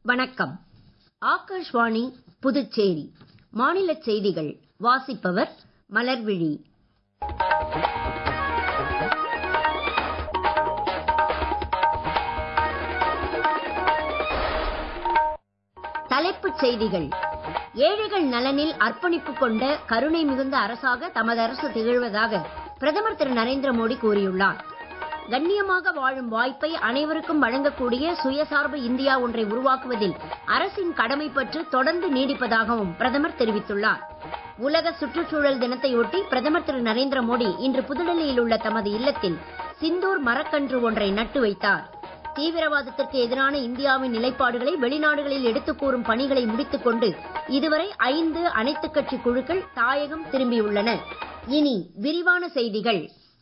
வணக்கம் ஆகாஷ்வாணி புதுச்சேரி மாநிலச் செய்திகள் வாசிப்பவர் மலர்விழி தலைப்புச் செய்திகள் ஏழைகள் நலனில் அர்ப்பணிப்பு கொண்ட கருணை மிகுந்த அரசாக தமது அரசு திகழ்வதாக பிரதமர் திரு நரேந்திர மோடி கூறியுள்ளார் கண்ணியமாக வாழும் வாய்ப்பை அனைவருக்கும் வழங்கக்கூடிய சுயசார்பு இந்தியா ஒன்றை உருவாக்குவதில் அரசின் கடமை பற்று தொடர்ந்து நீடிப்பதாகவும் பிரதமர் தெரிவித்துள்ளார் உலக சுற்றுச்சூழல் தினத்தையொட்டி பிரதமர் திரு நரேந்திர மோடி இன்று புதுடெல்லியில் உள்ள தமது இல்லத்தில் சிந்தூர் மரக்கன்று ஒன்றை நட்டு வைத்தார் தீவிரவாதத்திற்கு எதிரான இந்தியாவின் நிலைப்பாடுகளை வெளிநாடுகளில் எடுத்துக் கூறும் பணிகளை முடித்துக் கொண்டு இதுவரை ஐந்து அனைத்துக் கட்சி குழுக்கள் தாயகம் திரும்பியுள்ளன இனி விரிவான செய்திகள்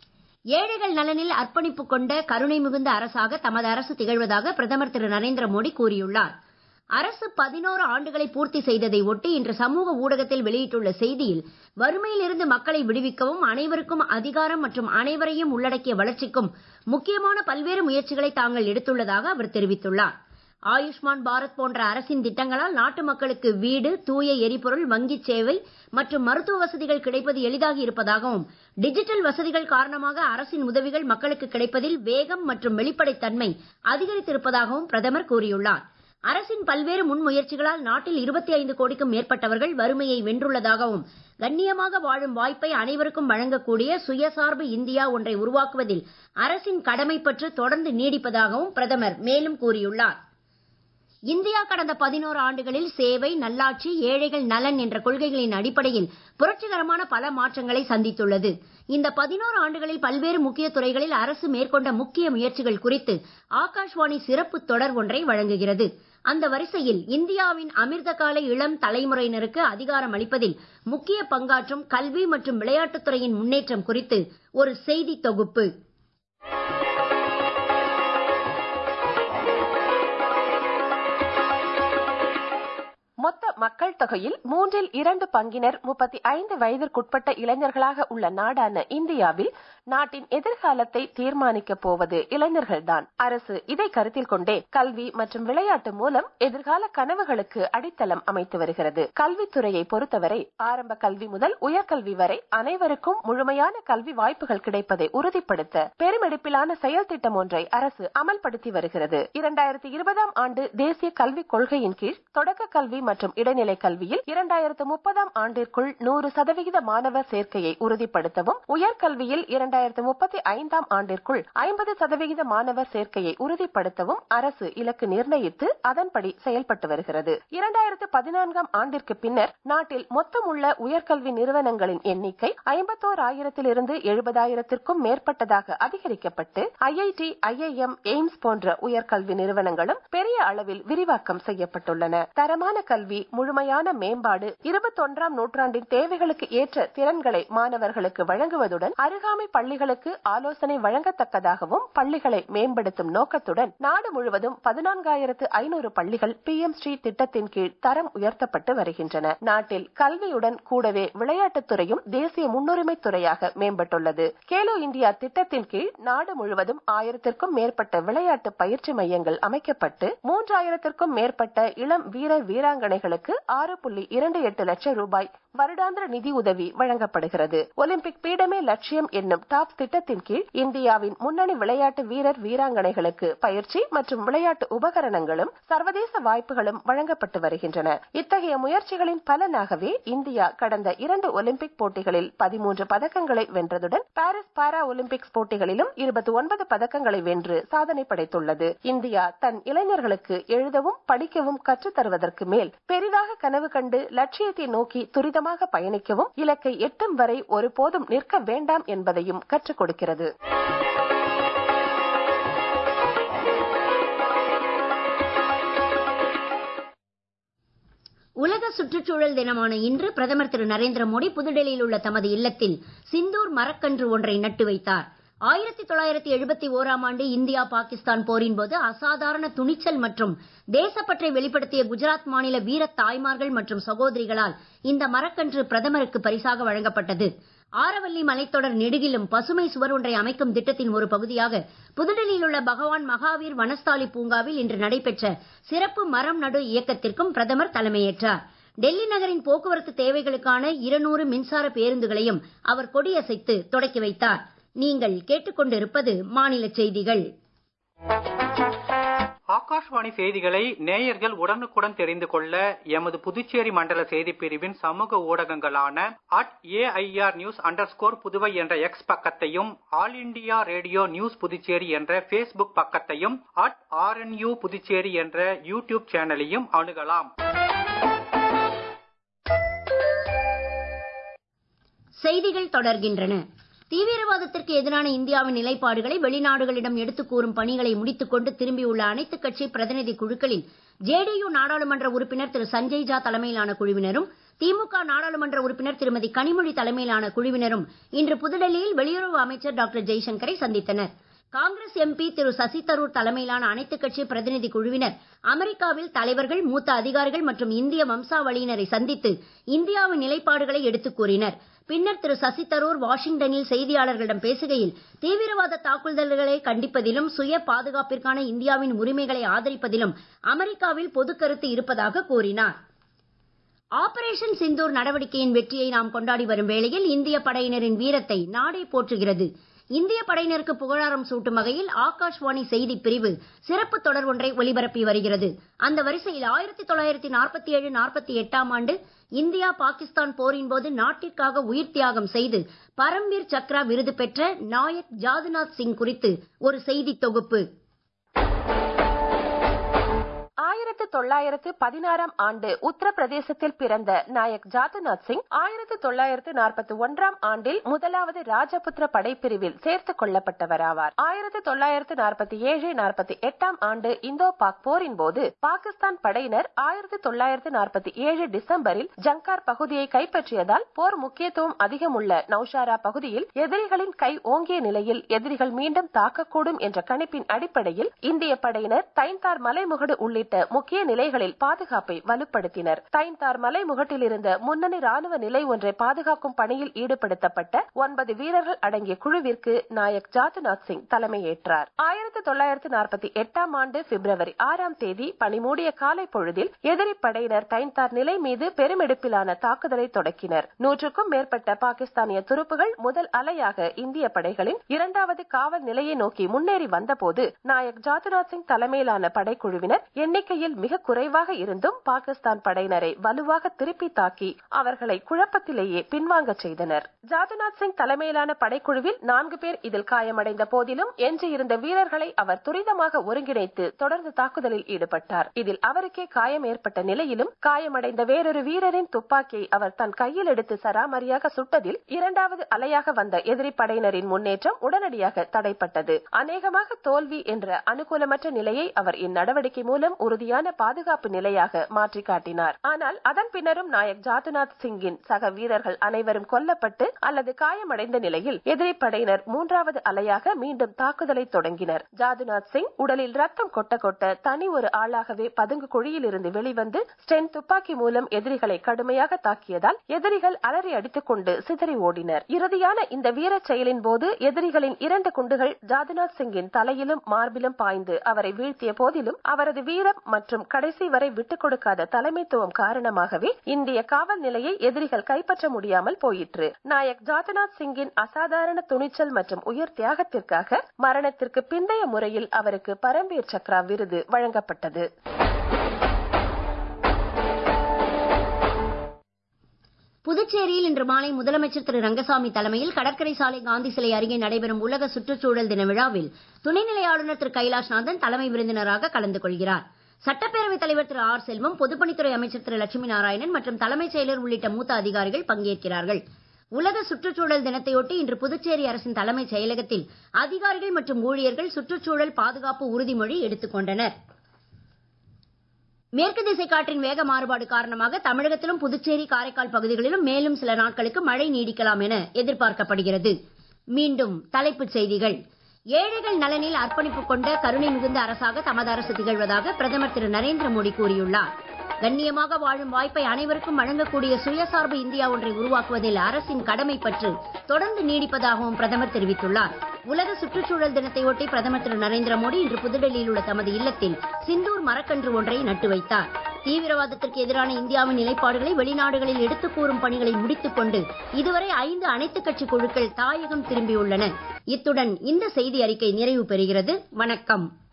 ஏழைகள் நலனில் அர்ப்பணிப்பு கொண்ட கருணை மிகுந்த அரசாக தமது அரசு திகழ்வதாக பிரதமர் திரு நரேந்திர மோடி கூறியுள்ளார் அரசு பதினோரு ஆண்டுகளை பூர்த்தி செய்ததை ஒட்டி இன்று சமூக ஊடகத்தில் வெளியிட்டுள்ள செய்தியில் வறுமையில் இருந்து மக்களை விடுவிக்கவும் அனைவருக்கும் அதிகாரம் மற்றும் அனைவரையும் உள்ளடக்கிய வளர்ச்சிக்கும் முக்கியமான பல்வேறு முயற்சிகளை தாங்கள் எடுத்துள்ளதாக அவர் தெரிவித்துள்ளார் ஆயுஷ்மான் பாரத் போன்ற அரசின் திட்டங்களால் நாட்டு மக்களுக்கு வீடு தூய எரிபொருள் வங்கிச் சேவை மற்றும் மருத்துவ வசதிகள் கிடைப்பது எளிதாகி இருப்பதாகவும் டிஜிட்டல் வசதிகள் காரணமாக அரசின் உதவிகள் மக்களுக்கு கிடைப்பதில் வேகம் மற்றும் வெளிப்படைத்தன்மை அதிகரித்திருப்பதாகவும் பிரதமர் கூறியுள்ளார் அரசின் பல்வேறு முன்முயற்சிகளால் நாட்டில் இருபத்தி ஐந்து கோடிக்கும் மேற்பட்டவர்கள் வறுமையை வென்றுள்ளதாகவும் கண்ணியமாக வாழும் வாய்ப்பை அனைவருக்கும் வழங்கக்கூடிய சுயசார்பு இந்தியா ஒன்றை உருவாக்குவதில் அரசின் கடமை பற்று தொடர்ந்து நீடிப்பதாகவும் பிரதமர் மேலும் கூறியுள்ளார் இந்தியா கடந்த பதினோரு ஆண்டுகளில் சேவை நல்லாட்சி ஏழைகள் நலன் என்ற கொள்கைகளின் அடிப்படையில் புரட்சிகரமான பல மாற்றங்களை சந்தித்துள்ளது இந்த பதினோரு ஆண்டுகளில் பல்வேறு முக்கிய துறைகளில் அரசு மேற்கொண்ட முக்கிய முயற்சிகள் குறித்து ஆகாஷ்வாணி சிறப்பு தொடர் ஒன்றை வழங்குகிறது அந்த வரிசையில் இந்தியாவின் அமிர்த கால இளம் தலைமுறையினருக்கு அதிகாரம் அளிப்பதில் முக்கிய பங்காற்றும் கல்வி மற்றும் விளையாட்டுத் துறையின் முன்னேற்றம் குறித்து ஒரு செய்தி தொகுப்பு மொத்த மக்கள் தொகையில் மூன்றில் இரண்டு பங்கினர் முப்பத்தி ஐந்து வயதிற்குட்பட்ட இளைஞர்களாக உள்ள நாடான இந்தியாவில் நாட்டின் எதிர்காலத்தை தீர்மானிக்க போவது இளைஞர்கள்தான் அரசு இதை கருத்தில் கொண்டே கல்வி மற்றும் விளையாட்டு மூலம் எதிர்கால கனவுகளுக்கு அடித்தளம் அமைத்து வருகிறது கல்வித்துறையை பொறுத்தவரை ஆரம்ப கல்வி முதல் உயர்கல்வி வரை அனைவருக்கும் முழுமையான கல்வி வாய்ப்புகள் கிடைப்பதை உறுதிப்படுத்த பெருமெடுப்பிலான செயல் திட்டம் ஒன்றை அரசு அமல்படுத்தி வருகிறது இரண்டாயிரத்தி இருபதாம் ஆண்டு தேசிய கல்விக் கொள்கையின் கீழ் தொடக்க கல்வி மற்றும் இடைநிலை கல்வியில் இரண்டாயிரத்து முப்பதாம் ஆண்டிற்குள் நூறு சதவிகித மாணவர் சேர்க்கையை உறுதிப்படுத்தவும் உயர்கல்வியில் இரண்டாயிரத்து முப்பத்தி ஐந்தாம் ஆண்டிற்குள் ஐம்பது சதவிகித மாணவர் சேர்க்கையை உறுதிப்படுத்தவும் அரசு இலக்கு நிர்ணயித்து அதன்படி செயல்பட்டு வருகிறது இரண்டாயிரத்து பதினான்காம் ஆண்டிற்கு பின்னர் நாட்டில் மொத்தமுள்ள உயர்கல்வி நிறுவனங்களின் எண்ணிக்கை ஐம்பத்தோர் ஆயிரத்திலிருந்து எழுபதாயிரத்திற்கும் மேற்பட்டதாக அதிகரிக்கப்பட்டு ஐஐடி ஐஐஎம் எய்ம்ஸ் போன்ற உயர்கல்வி நிறுவனங்களும் பெரிய அளவில் விரிவாக்கம் செய்யப்பட்டுள்ளன தரமான கல்வி முழுமையான மேம்பாடு இருபத்தொன்றாம் நூற்றாண்டின் தேவைகளுக்கு ஏற்ற திறன்களை மாணவர்களுக்கு வழங்குவதுடன் அருகாமை பள்ளிகளுக்கு ஆலோசனை வழங்கத்தக்கதாகவும் பள்ளிகளை மேம்படுத்தும் நோக்கத்துடன் நாடு முழுவதும் பதினான்காயிரத்து ஐநூறு பள்ளிகள் பி எம் ஸ்ரீ திட்டத்தின் கீழ் தரம் உயர்த்தப்பட்டு வருகின்றன நாட்டில் கல்வியுடன் கூடவே விளையாட்டுத் துறையும் தேசிய முன்னுரிமை துறையாக மேம்பட்டுள்ளது கேலோ இந்தியா திட்டத்தின் கீழ் நாடு முழுவதும் ஆயிரத்திற்கும் மேற்பட்ட விளையாட்டு பயிற்சி மையங்கள் அமைக்கப்பட்டு மூன்றாயிரத்திற்கும் மேற்பட்ட இளம் வீரர் வீராங்கனைகளுக்கு ஆறு புள்ளி இரண்டு எட்டு லட்சம் ரூபாய் வருடாந்திர நிதி உதவி வழங்கப்படுகிறது ஒலிம்பிக் பீடமே லட்சியம் என்னும் டாப் திட்டத்தின் கீழ் இந்தியாவின் முன்னணி விளையாட்டு வீரர் வீராங்கனைகளுக்கு பயிற்சி மற்றும் விளையாட்டு உபகரணங்களும் சர்வதேச வாய்ப்புகளும் வழங்கப்பட்டு வருகின்றன இத்தகைய முயற்சிகளின் பலனாகவே இந்தியா கடந்த இரண்டு ஒலிம்பிக் போட்டிகளில் பதிமூன்று பதக்கங்களை வென்றதுடன் பாரிஸ் பாரா ஒலிம்பிக்ஸ் போட்டிகளிலும் இருபத்தி ஒன்பது பதக்கங்களை வென்று சாதனை படைத்துள்ளது இந்தியா தன் இளைஞர்களுக்கு எழுதவும் படிக்கவும் கற்றுத் தருவதற்கு மேல் பெரிதாக கனவு கண்டு லட்சியத்தை நோக்கி துரிதமாக பயணிக்கவும் இலக்கை எட்டும் வரை ஒருபோதும் நிற்க வேண்டாம் என்பதையும் கற்றுக் கொடுக்கிறது உலக சுற்றுச்சூழல் தினமான இன்று பிரதமர் திரு நரேந்திர மோடி புதுடெல்லியில் உள்ள தமது இல்லத்தில் சிந்தூர் மரக்கன்று ஒன்றை நட்டு வைத்தார் ஆயிரத்தி தொள்ளாயிரத்தி எழுபத்தி ஓராம் ஆண்டு இந்தியா பாகிஸ்தான் போரின் போது அசாதாரண துணிச்சல் மற்றும் தேசப்பற்றை வெளிப்படுத்திய குஜராத் மாநில வீர தாய்மார்கள் மற்றும் சகோதரிகளால் இந்த மரக்கன்று பிரதமருக்கு பரிசாக வழங்கப்பட்டது ஆரவல்லி மலைத்தொடர் நெடுகிலும் பசுமை சுவர் ஒன்றை அமைக்கும் திட்டத்தின் ஒரு பகுதியாக புதுடெல்லியில் உள்ள பகவான் மகாவீர் வனஸ்தாலி பூங்காவில் இன்று நடைபெற்ற சிறப்பு மரம் நடு இயக்கத்திற்கும் பிரதமர் தலைமையேற்றார் டெல்லி நகரின் போக்குவரத்து தேவைகளுக்கான இருநூறு மின்சார பேருந்துகளையும் அவர் கொடியசைத்து தொடக்கி வைத்தார் நீங்கள் கேட்டுக்கொண்டிருப்பது மாநில செய்திகள் ஆகாஷ்வாணி செய்திகளை நேயர்கள் உடனுக்குடன் தெரிந்து கொள்ள எமது புதுச்சேரி மண்டல செய்திப் பிரிவின் சமூக ஊடகங்களான at AIR news under Puduvai என்ற எக்ஸ் பக்கத்தையும் all India radio news Puducherry என்ற ஃபேஸ்புக் பக்கத்தையும் அட் ஆர்என்யூ புதுச்சேரி என்ற யூடியூப் சேனலையும் அணுகலாம் செய்திகள் தொடர்கின்றன தீவிரவாதத்திற்கு எதிரான இந்தியாவின் நிலைப்பாடுகளை வெளிநாடுகளிடம் எடுத்துக் கூறும் பணிகளை முடித்துக் கொண்டு திரும்பியுள்ள அனைத்துக் கட்சி பிரதிநிதி குழுக்களில் ஜேடியு நாடாளுமன்ற உறுப்பினர் திரு சஞ்சய் ஜா தலைமையிலான குழுவினரும் திமுக நாடாளுமன்ற உறுப்பினர் திருமதி கனிமொழி தலைமையிலான குழுவினரும் இன்று புதுடெல்லியில் வெளியுறவு அமைச்சர் டாக்டர் ஜெய்சங்கரை சந்தித்தனர் காங்கிரஸ் எம்பி திரு சசி தரூர் தலைமையிலான அனைத்துக் கட்சி பிரதிநிதி குழுவினர் அமெரிக்காவில் தலைவர்கள் மூத்த அதிகாரிகள் மற்றும் இந்திய வம்சாவளியினரை சந்தித்து இந்தியாவின் நிலைப்பாடுகளை எடுத்துக் கூறினர் பின்னர் திரு சசி தரூர் வாஷிங்டனில் செய்தியாளர்களிடம் பேசுகையில் தீவிரவாத தாக்குதல்களை கண்டிப்பதிலும் சுய பாதுகாப்பிற்கான இந்தியாவின் உரிமைகளை ஆதரிப்பதிலும் அமெரிக்காவில் பொது கருத்து இருப்பதாக கூறினார் ஆபரேஷன் சிந்தூர் நடவடிக்கையின் வெற்றியை நாம் கொண்டாடி வரும் வேளையில் இந்திய படையினரின் வீரத்தை நாடே போற்றுகிறது இந்திய படையினருக்கு புகழாரம் சூட்டும் வகையில் ஆகாஷ்வாணி செய்தி பிரிவு சிறப்பு தொடர் ஒன்றை ஒலிபரப்பி வருகிறது அந்த வரிசையில் ஆயிரத்தி தொள்ளாயிரத்தி நாற்பத்தி ஏழு நாற்பத்தி எட்டாம் ஆண்டு இந்தியா பாகிஸ்தான் போரின் போது நாட்டிற்காக உயிர் தியாகம் செய்து பரம்வீர் சக்ரா விருது பெற்ற நாயக் ஜாதுநாத் சிங் குறித்து ஒரு செய்தி தொகுப்பு ஆயிரத்து தொள்ளாயிரத்து பதினாறாம் ஆண்டு உத்தரப்பிரதேசத்தில் பிறந்த நாயக் ஜாதுநாத் சிங் ஆயிரத்து தொள்ளாயிரத்து நாற்பத்தி ஒன்றாம் ஆண்டில் முதலாவது ராஜபுத்திர படைப்பிரிவில் சேர்த்துக் கொள்ளப்பட்டவராவார் ஆயிரத்து தொள்ளாயிரத்து நாற்பத்தி ஏழு நாற்பத்தி எட்டாம் ஆண்டு இந்தோ பாக் போரின் போது பாகிஸ்தான் படையினர் ஆயிரத்து தொள்ளாயிரத்து நாற்பத்தி ஏழு டிசம்பரில் ஜங்கார் பகுதியை கைப்பற்றியதால் போர் முக்கியத்துவம் அதிகம் உள்ள நௌஷாரா பகுதியில் எதிரிகளின் கை ஓங்கிய நிலையில் எதிரிகள் மீண்டும் தாக்கக்கூடும் என்ற கணிப்பின் அடிப்படையில் இந்திய படையினர் தைன்தார் மலைமுகடு உள்ளிட்ட முக்கிய நிலைகளில் பாதுகாப்பை வலுப்படுத்தினர் தைன்தார் மலைமுகட்டில் இருந்த முன்னணி ராணுவ நிலை ஒன்றை பாதுகாக்கும் பணியில் ஈடுபடுத்தப்பட்ட ஒன்பது வீரர்கள் அடங்கிய குழுவிற்கு நாயக் ஜாதுநாத் சிங் தலைமையேற்றார் ஆயிரத்தி தொள்ளாயிரத்தி நாற்பத்தி எட்டாம் ஆண்டு பிப்ரவரி ஆறாம் தேதி பனிமூடிய காலை பொழுதில் எதிரி படையினர் தைன்தார் நிலை மீது பெருமெடுப்பிலான தாக்குதலை தொடக்கினர் நூற்றுக்கும் மேற்பட்ட பாகிஸ்தானிய துருப்புகள் முதல் அலையாக இந்திய படைகளின் இரண்டாவது காவல் நிலையை நோக்கி முன்னேறி வந்தபோது நாயக் ஜாதுநாத் சிங் தலைமையிலான படைக்குழுவினர் எண்ணிக்கையில் மிக குறைவாக இருந்தும் பாகிஸ்தான் படையினரை வலுவாக திருப்பி தாக்கி அவர்களை குழப்பத்திலேயே பின்வாங்க செய்தனர் ஜாதுநாத் சிங் தலைமையிலான படைக்குழுவில் நான்கு பேர் இதில் காயமடைந்த போதிலும் எஞ்சியிருந்த வீரர்களை அவர் துரிதமாக ஒருங்கிணைத்து தொடர்ந்து தாக்குதலில் ஈடுபட்டார் இதில் அவருக்கே காயம் ஏற்பட்ட நிலையிலும் காயமடைந்த வேறொரு வீரரின் துப்பாக்கியை அவர் தன் கையில் எடுத்து சராமரியாக சுட்டதில் இரண்டாவது அலையாக வந்த எதிரி படையினரின் முன்னேற்றம் உடனடியாக தடைப்பட்டது அநேகமாக தோல்வி என்ற அனுகூலமற்ற நிலையை அவர் இந்நடவடிக்கை மூலம் உறுதியான பாதுகாப்பு நிலையாக மாற்றி காட்டினார் ஆனால் அதன் பின்னரும் நாயக் ஜாதுநாத் சிங்கின் சக வீரர்கள் அனைவரும் கொல்லப்பட்டு அல்லது காயமடைந்த நிலையில் எதிரி படையினர் மூன்றாவது அலையாக மீண்டும் தாக்குதலை தொடங்கினர் ஜாதுநாத் சிங் உடலில் ரத்தம் கொட்ட கொட்ட தனி ஒரு ஆளாகவே பதுங்கு குழியில் இருந்து வெளிவந்து ஸ்டென் துப்பாக்கி மூலம் எதிரிகளை கடுமையாக தாக்கியதால் எதிரிகள் அலறி அடித்துக் கொண்டு சிதறி ஓடினர் இறுதியான இந்த வீரச் செயலின் போது எதிரிகளின் இரண்டு குண்டுகள் ஜாதுநாத் சிங்கின் தலையிலும் மார்பிலும் பாய்ந்து அவரை வீழ்த்திய போதிலும் அவரது வீரம் மற்றும் கடைசி வரை விட்டுக் கொடுக்காத தலைமைத்துவம் காரணமாகவே இந்திய காவல் நிலையை எதிரிகள் கைப்பற்ற முடியாமல் போயிற்று நாயக் ஜாதுநாத் சிங்கின் அசாதாரண துணிச்சல் மற்றும் உயர் தியாகத்திற்காக மரணத்திற்கு பிந்தைய முறையில் அவருக்கு பரம்பீர் சக்ரா விருது வழங்கப்பட்டது புதுச்சேரியில் இன்று மாலை முதலமைச்சர் திரு ரங்கசாமி தலைமையில் கடற்கரை சாலை காந்தி சிலை அருகே நடைபெறும் உலக சுற்றுச்சூழல் தின விழாவில் துணைநிலை ஆளுநர் திரு கைலாஷ்நாதன் தலைமை விருந்தினராக கலந்து கொள்கிறார் சட்டப்பேரவைத் தலைவர் திரு ஆர் செல்வம் பொதுப்பணித்துறை அமைச்சர் திரு லட்சுமி நாராயணன் மற்றும் தலைமைச் செயலர் உள்ளிட்ட மூத்த அதிகாரிகள் பங்கேற்கிறார்கள் உலக சுற்றுச்சூழல் தினத்தையொட்டி இன்று புதுச்சேரி அரசின் தலைமைச் செயலகத்தில் அதிகாரிகள் மற்றும் ஊழியர்கள் சுற்றுச்சூழல் பாதுகாப்பு உறுதிமொழி எடுத்துக் கொண்டனர் மேற்கு திசை காற்றின் வேக மாறுபாடு காரணமாக தமிழகத்திலும் புதுச்சேரி காரைக்கால் பகுதிகளிலும் மேலும் சில நாட்களுக்கு மழை நீடிக்கலாம் என எதிர்பார்க்கப்படுகிறது மீண்டும் தலைப்புச் செய்திகள் ஏழைகள் நலனில் அர்ப்பணிப்பு கொண்ட கருணை மிகுந்த அரசாக தமது அரசு திகழ்வதாக பிரதமர் திரு நரேந்திர மோடி கூறியுள்ளார் கண்ணியமாக வாழும் வாய்ப்பை அனைவருக்கும் வழங்கக்கூடிய சுயசார்பு இந்தியா ஒன்றை உருவாக்குவதில் அரசின் கடமை பற்று தொடர்ந்து நீடிப்பதாகவும் பிரதமர் தெரிவித்துள்ளார் உலக சுற்றுச்சூழல் தினத்தை ஒட்டி பிரதமர் திரு நரேந்திர மோடி இன்று புதுடெல்லியில் உள்ள தமது இல்லத்தில் சிந்தூர் மரக்கன்று ஒன்றை நட்டு வைத்தார் தீவிரவாதத்திற்கு எதிரான இந்தியாவின் நிலைப்பாடுகளை வெளிநாடுகளில் எடுத்துக் கூறும் பணிகளை முடித்துக் கொண்டு இதுவரை ஐந்து அனைத்துக் கட்சி குழுக்கள் தாயகம் திரும்பியுள்ளன இத்துடன் இந்த செய்தி அறிக்கை நிறைவு பெறுகிறது வணக்கம்